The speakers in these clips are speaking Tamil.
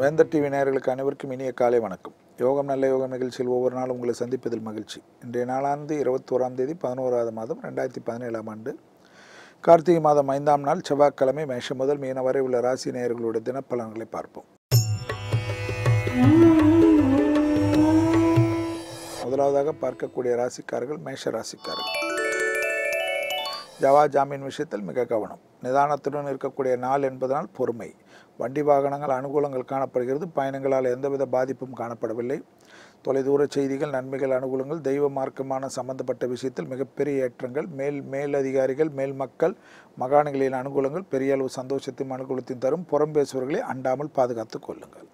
வேந்தர் டிவி நேயர்களுக்கு அனைவருக்கும் இனிய காலை வணக்கம் யோகம் நல்ல யோகம் நிகழ்ச்சியில் ஒவ்வொரு நாளும் உங்களை சந்திப்பதில் மகிழ்ச்சி இன்றைய நாளாந்து இருபத்தோராம் தேதி பதினோராவது மாதம் ரெண்டாயிரத்தி பதினேழாம் ஆண்டு கார்த்திகை மாதம் ஐந்தாம் நாள் செவ்வாய்க்கிழமை மேஷம் முதல் மீன வரை உள்ள ராசி நேயர்களுடைய தினப்பலன்களை பார்ப்போம் முதலாவதாக பார்க்கக்கூடிய ராசிக்காரர்கள் மேஷ ராசிக்காரர்கள் ஜவா ஜாமீன் விஷயத்தில் மிக கவனம் நிதானத்துடன் இருக்கக்கூடிய நாள் என்பதனால் பொறுமை வண்டி வாகனங்கள் அனுகூலங்கள் காணப்படுகிறது பயணங்களால் எந்தவித பாதிப்பும் காணப்படவில்லை தொலைதூர செய்திகள் நன்மைகள் அனுகூலங்கள் தெய்வ மார்க்கமான சம்பந்தப்பட்ட விஷயத்தில் மிகப்பெரிய ஏற்றங்கள் மேல் மேல் அதிகாரிகள் மேல் மக்கள் மகாணிகளின் அனுகூலங்கள் பெரிய அளவு சந்தோஷத்தையும் அனுகூலத்தையும் தரும் புறம் பேசுபவர்களை அண்டாமல் பாதுகாத்துக் கொள்ளுங்கள்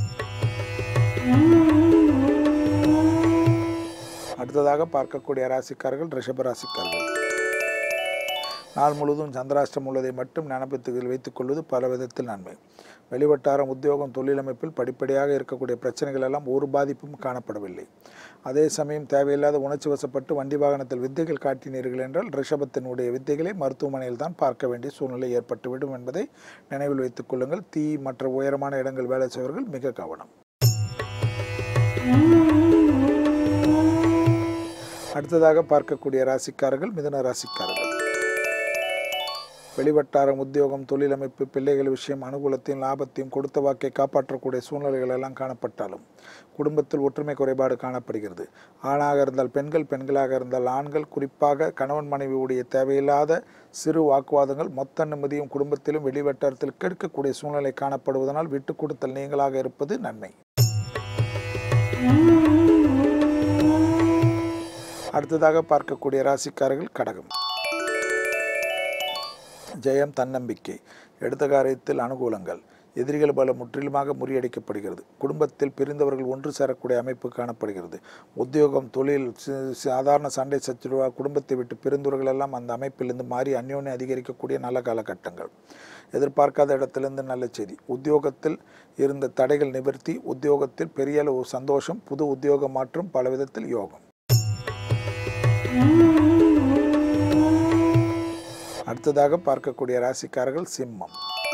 அடுத்ததாக பார்க்கக்கூடிய ராசிக்காரர்கள் ரிஷப ராசிக்காரர்கள் நாள் முழுவதும் சந்திராஷ்டம் உள்ளதை மட்டும் ஞாபகத்தில் வைத்துக் கொள்வது பல விதத்தில் நன்மை வெளிவட்டாரம் உத்தியோகம் தொழிலமைப்பில் படிப்படியாக இருக்கக்கூடிய பிரச்சனைகள் எல்லாம் ஒரு பாதிப்பும் காணப்படவில்லை அதே சமயம் தேவையில்லாத உணர்ச்சி வசப்பட்டு வண்டி வாகனத்தில் வித்தைகள் காட்டினீர்கள் என்றால் ரிஷபத்தினுடைய வித்தைகளை மருத்துவமனையில் தான் பார்க்க வேண்டிய சூழ்நிலை ஏற்பட்டுவிடும் என்பதை நினைவில் வைத்துக் கொள்ளுங்கள் தீ மற்ற உயரமான இடங்கள் வேலை செய்வர்கள் மிக கவனம் அடுத்ததாக பார்க்கக்கூடிய ராசிக்காரர்கள் மிதுன ராசிக்காரர்கள் வெளிவட்டாரம் உத்தியோகம் தொழிலமைப்பு பிள்ளைகள் விஷயம் அனுகூலத்தையும் லாபத்தையும் கொடுத்த வாக்கை காப்பாற்றக்கூடிய சூழ்நிலைகள் எல்லாம் காணப்பட்டாலும் குடும்பத்தில் ஒற்றுமை குறைபாடு காணப்படுகிறது ஆணாக இருந்தால் பெண்கள் பெண்களாக இருந்தால் ஆண்கள் குறிப்பாக கணவன் மனைவியுடைய தேவையில்லாத சிறு வாக்குவாதங்கள் மொத்த நிம்மதியும் குடும்பத்திலும் வெளிவட்டாரத்தில் கெடுக்கக்கூடிய சூழ்நிலை காணப்படுவதனால் விட்டு கொடுத்தல் நீங்களாக இருப்பது நன்மை அடுத்ததாக பார்க்கக்கூடிய ராசிக்காரர்கள் கடகம் ஜெயம் தன்னம்பிக்கை எடுத்த காரியத்தில் அனுகூலங்கள் எதிரிகள் பல முற்றிலுமாக முறியடிக்கப்படுகிறது குடும்பத்தில் பிரிந்தவர்கள் ஒன்று சேரக்கூடிய அமைப்பு காணப்படுகிறது உத்தியோகம் தொழில் சி- சாதாரண சண்டை சச்சுருவா குடும்பத்தை விட்டு பிரிந்தவர்கள் எல்லாம் அந்த அமைப்பிலிருந்து மாறி அந்யோன்யம் அதிகரிக்கக்கூடிய நல்ல காலகட்டங்கள் எதிர்பார்க்காத இடத்திலிருந்து நல்ல செய்தி உத்தியோகத்தில் இருந்த தடைகள் நிவர்த்தி உத்தியோகத்தில் பெரிய அளவு சந்தோஷம் புது உத்தியோக மாற்றம் பல விதத்தில் யோகம் அடுத்ததாக பார்க்கக்கூடிய ராசிக்காரர்கள் சிம்மம்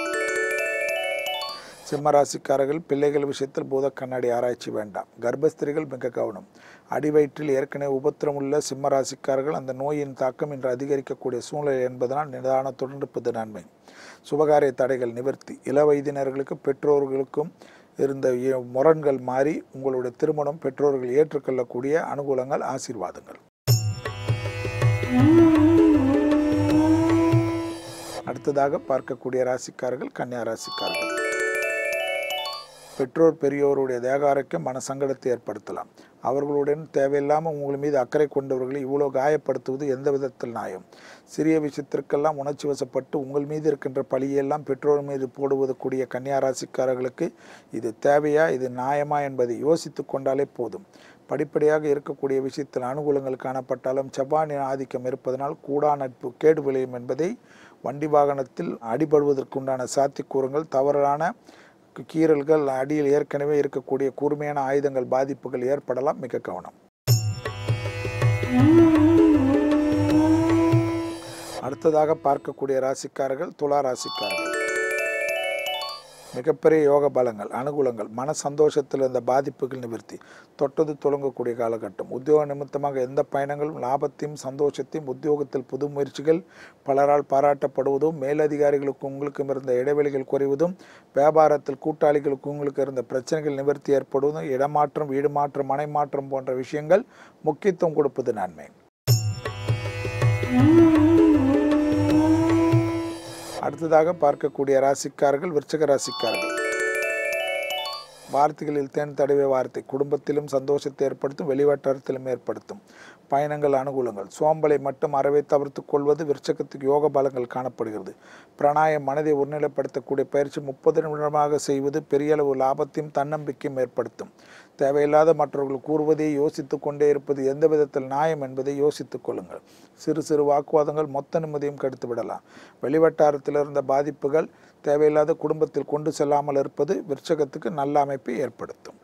சிம்ம ராசிக்காரர்கள் பிள்ளைகள் விஷயத்தில் பூத கண்ணாடி ஆராய்ச்சி வேண்டாம் கர்ப்பஸ்திரிகள் மிக கவனம் அடிவயிற்றில் ஏற்கனவே உபத்திரம் உள்ள சிம்ம ராசிக்காரர்கள் அந்த நோயின் தாக்கம் இன்று அதிகரிக்கக்கூடிய சூழ்நிலை என்பதனால் நிதானத்துடன் இருப்பது நன்மை சுபகாரிய தடைகள் நிவர்த்தி இள வயதினர்களுக்கு பெற்றோர்களுக்கும் இருந்த இ- முரண்கள் மாறி உங்களுடைய திருமணம் பெற்றோர்கள் ஏற்றுக்கொள்ளக்கூடிய அனுகூலங்கள் ஆசீர்வாதங்கள் அடுத்ததாக பார்க்கக்கூடிய ராசிக்காரர்கள் கன்னியா ராசிக்காரர்கள் பெற்றோர் பெரியோருடைய தேக ஆரோக்கியம் மன சங்கடத்தை ஏற்படுத்தலாம் அவர்களுடன் தேவையில்லாமல் உங்கள் மீது அக்கறை கொண்டவர்களை இவ்வளோ காயப்படுத்துவது எந்த விதத்தில் நியாயம் சிறிய விஷயத்திற்கெல்லாம் உணர்ச்சி வசப்பட்டு உங்கள் மீது இருக்கின்ற பழியெல்லாம் பெற்றோர் மீது போடுவது கூடிய கன்னியா ராசிக்காரர்களுக்கு இது தேவையா இது நியாயமா என்பதை யோசித்து கொண்டாலே போதும் படிப்படியாக இருக்கக்கூடிய விஷயத்தில் அனுகூலங்கள் காணப்பட்டாலும் செவ்வாயின் ஆதிக்கம் இருப்பதனால் கூடா நட்பு கேடு விளையும் என்பதை வண்டி வாகனத்தில் அடிபடுவதற்குண்டான சாத்தியக்கூறுங்கள் தவறான கீறல்கள் அடியில் ஏற்கனவே இருக்கக்கூடிய கூர்மையான ஆயுதங்கள் பாதிப்புகள் ஏற்படலாம் மிக கவனம் அடுத்ததாக பார்க்கக்கூடிய ராசிக்காரர்கள் துலா ராசிக்காரர்கள் மிகப்பெரிய யோக பலங்கள் அனுகூலங்கள் மன சந்தோஷத்தில் இருந்த பாதிப்புகள் நிவர்த்தி தொட்டது துளங்கக்கூடிய காலகட்டம் உத்தியோக நிமித்தமாக எந்த பயணங்களும் லாபத்தையும் சந்தோஷத்தையும் உத்தியோகத்தில் புது முயற்சிகள் பலரால் பாராட்டப்படுவதும் மேலதிகாரிகளுக்கு உங்களுக்கும் இருந்த இடைவெளிகள் குறைவதும் வியாபாரத்தில் கூட்டாளிகளுக்கு உங்களுக்கு இருந்த பிரச்சனைகள் நிவர்த்தி ஏற்படுவதும் இடமாற்றம் வீடு மாற்றம் மனை மாற்றம் போன்ற விஷயங்கள் முக்கியத்துவம் கொடுப்பது நன்மை அடுத்ததாக பார்க்கக்கூடிய ராசிக்காரர்கள் விருச்சக ராசிக்காரர்கள் வார்த்தைகளில் தேன் தடவை வார்த்தை குடும்பத்திலும் சந்தோஷத்தை ஏற்படுத்தும் வெளிவட்டாரத்திலும் ஏற்படுத்தும் பயணங்கள் அனுகூலங்கள் சோம்பலை மட்டும் அறவை தவிர்த்துக் கொள்வது விருச்சகத்துக்கு யோக பலங்கள் காணப்படுகிறது பிராணாயம் மனதை ஒருநிலைப்படுத்தக்கூடிய பயிற்சி முப்பது நிமிடமாக செய்வது பெரிய அளவு லாபத்தையும் தன்னம்பிக்கையும் ஏற்படுத்தும் தேவையில்லாத மற்றவர்கள் கூறுவதை யோசித்துக் கொண்டே இருப்பது எந்த விதத்தில் நியாயம் என்பதை யோசித்துக் கொள்ளுங்கள் சிறு சிறு வாக்குவாதங்கள் மொத்த நிம்மதியும் கெடுத்து விடலாம் வெளிவட்டாரத்தில் இருந்த பாதிப்புகள் தேவையில்லாத குடும்பத்தில் கொண்டு செல்லாமல் இருப்பது விருச்சகத்துக்கு நல்ல அமைப்பை ஏற்படுத்தும்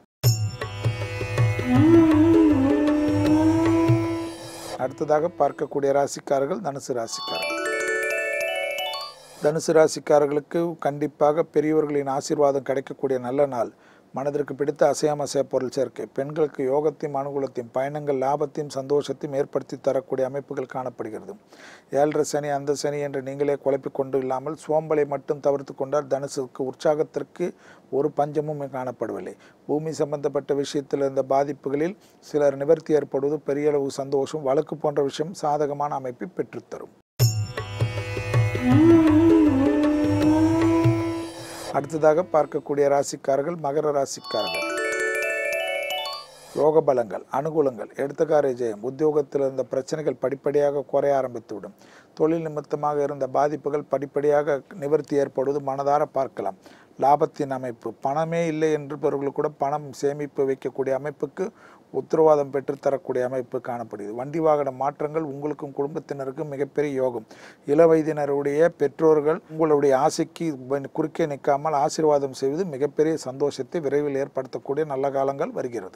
அடுத்ததாக பார்க்கக்கூடிய ராசிக்காரர்கள் தனுசு ராசிக்காரர்கள் தனுசு ராசிக்காரர்களுக்கு கண்டிப்பாக பெரியவர்களின் ஆசீர்வாதம் கிடைக்கக்கூடிய நல்ல நாள் மனதிற்கு பிடித்த அசையாமசைய பொருள் சேர்க்கை பெண்களுக்கு யோகத்தையும் அனுகூலத்தையும் பயணங்கள் லாபத்தையும் சந்தோஷத்தையும் ஏற்படுத்தி தரக்கூடிய அமைப்புகள் காணப்படுகிறது ஏழரை சனி அந்த சனி என்று நீங்களே குழப்பிக் கொண்டு இல்லாமல் சோம்பலை மட்டும் தவிர்த்து கொண்டால் தனுசுக்கு உற்சாகத்திற்கு ஒரு பஞ்சமும் காணப்படவில்லை பூமி சம்பந்தப்பட்ட விஷயத்தில் இருந்த பாதிப்புகளில் சிலர் நிவர்த்தி ஏற்படுவது பெரிய அளவு சந்தோஷம் வழக்கு போன்ற விஷயம் சாதகமான அமைப்பை பெற்றுத்தரும் அடுத்ததாக பார்க்கக்கூடிய ராசிக்காரர்கள் மகர ராசிக்காரர்கள் யோக பலங்கள் அனுகூலங்கள் எடுத்தக்கார ஜெயம் உத்தியோகத்தில் இருந்த பிரச்சனைகள் படிப்படியாக குறைய ஆரம்பித்துவிடும் தொழில் நிமித்தமாக இருந்த பாதிப்புகள் படிப்படியாக நிவர்த்தி ஏற்படுவது மனதார பார்க்கலாம் லாபத்தின் அமைப்பு பணமே இல்லை என்பவர்கள் கூட பணம் சேமிப்பு வைக்கக்கூடிய அமைப்புக்கு உத்தரவாதம் பெற்றுத்தரக்கூடிய அமைப்பு காணப்படுகிறது வண்டி வாகன மாற்றங்கள் உங்களுக்கும் குடும்பத்தினருக்கும் மிகப்பெரிய யோகம் இளவயதினருடைய பெற்றோர்கள் உங்களுடைய ஆசைக்கு குறுக்கே நிற்காமல் ஆசீர்வாதம் செய்வது மிகப்பெரிய சந்தோஷத்தை விரைவில் ஏற்படுத்தக்கூடிய நல்ல காலங்கள் வருகிறது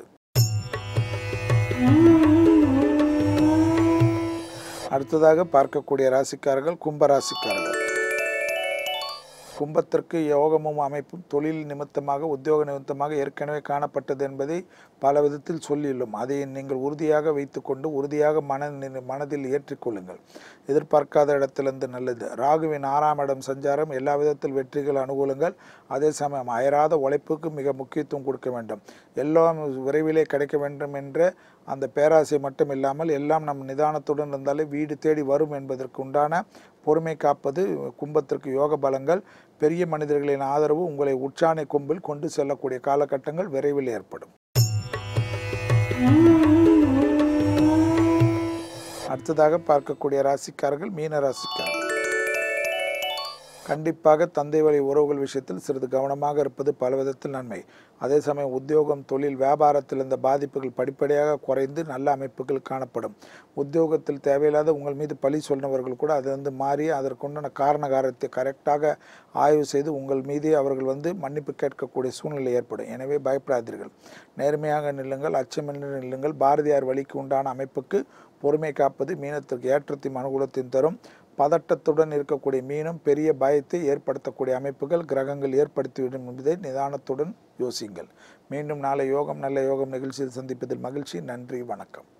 அடுத்ததாக பார்க்கக்கூடிய ராசிக்காரர்கள் கும்ப ராசிக்காரர்கள் கும்பத்திற்கு யோகமும் அமைப்பும் தொழில் நிமித்தமாக உத்தியோக நிமித்தமாக ஏற்கனவே காணப்பட்டது என்பதை பல விதத்தில் சொல்லியுள்ளோம் அதை நீங்கள் உறுதியாக வைத்துக்கொண்டு உறுதியாக மன மனதில் ஏற்றிக்கொள்ளுங்கள் எதிர்பார்க்காத இடத்திலிருந்து நல்லது ராகுவின் ஆறாம் இடம் சஞ்சாரம் எல்லா விதத்தில் வெற்றிகள் அனுகூலங்கள் அதே சமயம் அயராத உழைப்புக்கு மிக முக்கியத்துவம் கொடுக்க வேண்டும் எல்லாம் விரைவிலே கிடைக்க வேண்டும் என்ற அந்த பேராசை மட்டும் இல்லாமல் எல்லாம் நம் நிதானத்துடன் இருந்தாலே வீடு தேடி வரும் என்பதற்கு உண்டான பொறுமை காப்பது கும்பத்திற்கு யோக பலங்கள் பெரிய மனிதர்களின் ஆதரவு உங்களை உச்சாணை கொம்பில் கொண்டு செல்லக்கூடிய காலகட்டங்கள் விரைவில் ஏற்படும் அடுத்ததாக பார்க்கக்கூடிய ராசிக்காரர்கள் மீன ராசிக்காரர்கள் கண்டிப்பாக தந்தை வழி உறவுகள் விஷயத்தில் சிறிது கவனமாக இருப்பது பல விதத்தில் நன்மை அதே சமயம் உத்தியோகம் தொழில் வியாபாரத்தில் இந்த பாதிப்புகள் படிப்படியாக குறைந்து நல்ல அமைப்புகள் காணப்படும் உத்தியோகத்தில் தேவையில்லாத உங்கள் மீது பழி சொன்னவர்கள் கூட அது வந்து மாறி அதற்குண்டான காரண காரத்தை கரெக்டாக ஆய்வு செய்து உங்கள் மீதே அவர்கள் வந்து மன்னிப்பு கேட்கக்கூடிய சூழ்நிலை ஏற்படும் எனவே பயப்படாதீர்கள் நேர்மையாக நில்லுங்கள் அச்சமின்றி நில்லுங்கள் பாரதியார் வழிக்கு உண்டான அமைப்புக்கு பொறுமை காப்பது மீனத்திற்கு ஏற்றத்தையும் அனுகூலத்தையும் தரும் பதட்டத்துடன் இருக்கக்கூடிய மீனும் பெரிய பயத்தை ஏற்படுத்தக்கூடிய அமைப்புகள் கிரகங்கள் ஏற்படுத்திவிடும் என்பதை நிதானத்துடன் யோசிங்கள் மீண்டும் நாளை யோகம் நல்ல யோகம் நிகழ்ச்சியில் சந்திப்பதில் மகிழ்ச்சி நன்றி வணக்கம்